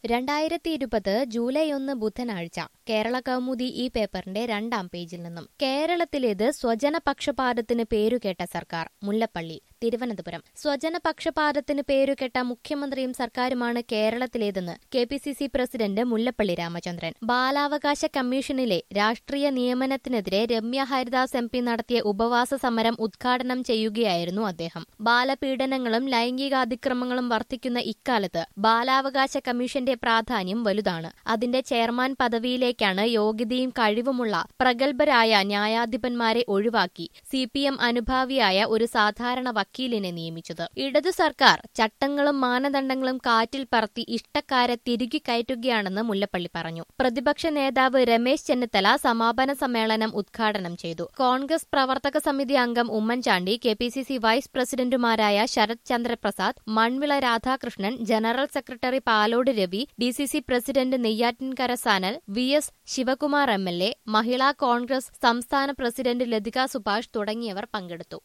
രണ്ടായിരത്തി ഇരുപത് ജൂലൈ ഒന്ന് ബുധനാഴ്ച കേരള കൗമുദി ഈ പേപ്പറിന്റെ രണ്ടാം പേജിൽ നിന്നും കേരളത്തിലേത് സ്വജന പക്ഷപാതത്തിന് പേരുകേട്ട സർക്കാർ മുല്ലപ്പള്ളി തിരുവനന്തപുരം സ്വജന പക്ഷപാതത്തിന് പേരുകേട്ട മുഖ്യമന്ത്രിയും സർക്കാരുമാണ് കേരളത്തിലേതെന്ന് K P C C president Mullappally Ramachandran ബാലാവകാശ കമ്മീഷനിലെ രാഷ്ട്രീയ നിയമനത്തിനെതിരെ രമ്യ ഹരിദാസ് എം പി നടത്തിയ ഉപവാസ സമരം ഉദ്ഘാടനം ചെയ്യുകയായിരുന്നു അദ്ദേഹം ബാലപീഡനങ്ങളും ലൈംഗിക അതിക്രമങ്ങളും വർദ്ധിക്കുന്ന ഇക്കാലത്ത് ബാലാവകാശ കമ്മീഷന്റെ പ്രാധാന്യം വലുതാണ് അതിന്റെ ചെയർമാൻ പദവിയിലേക്കാണ് യോഗ്യതയും കഴിവുമുള്ള പ്രഗത്ഭരായ ന്യായാധിപന്മാരെ ഒഴിവാക്കി സി പി എം അനുഭാവിയായ ഒരു സാധാരണ വക്കീലിനെ നിയമിച്ചത് ഇടതു സർക്കാർ ചട്ടങ്ങളും മാനദണ്ഡങ്ങളും കാറ്റിൽ പറത്തി ഇഷ്ടക്കാരെ തിരികെ കയറ്റുകയാണെന്ന് മുല്ലപ്പള്ളി പറഞ്ഞു പ്രതിപക്ഷ നേതാവ് രമേശ് ചെന്നിത്തല സമാപന സമ്മേളനം ഉദ്ഘാടനം ചെയ്തു കോൺഗ്രസ് പ്രവർത്തക സമിതി അംഗം Oommen Chandy K P C C vice പ്രസിഡന്റുമാരായ Sarath Chandraprasad Manvila Radhakrishnan general secretary Palode Ravi D C C president Neyyattinkara Sanal V S Sivakumar M L A Mahila Congress സംസ്ഥാന പ്രസിഡന്റ് ലതിക സുഭാഷ് തുടങ്ങിയവർ പങ്കെടുത്തു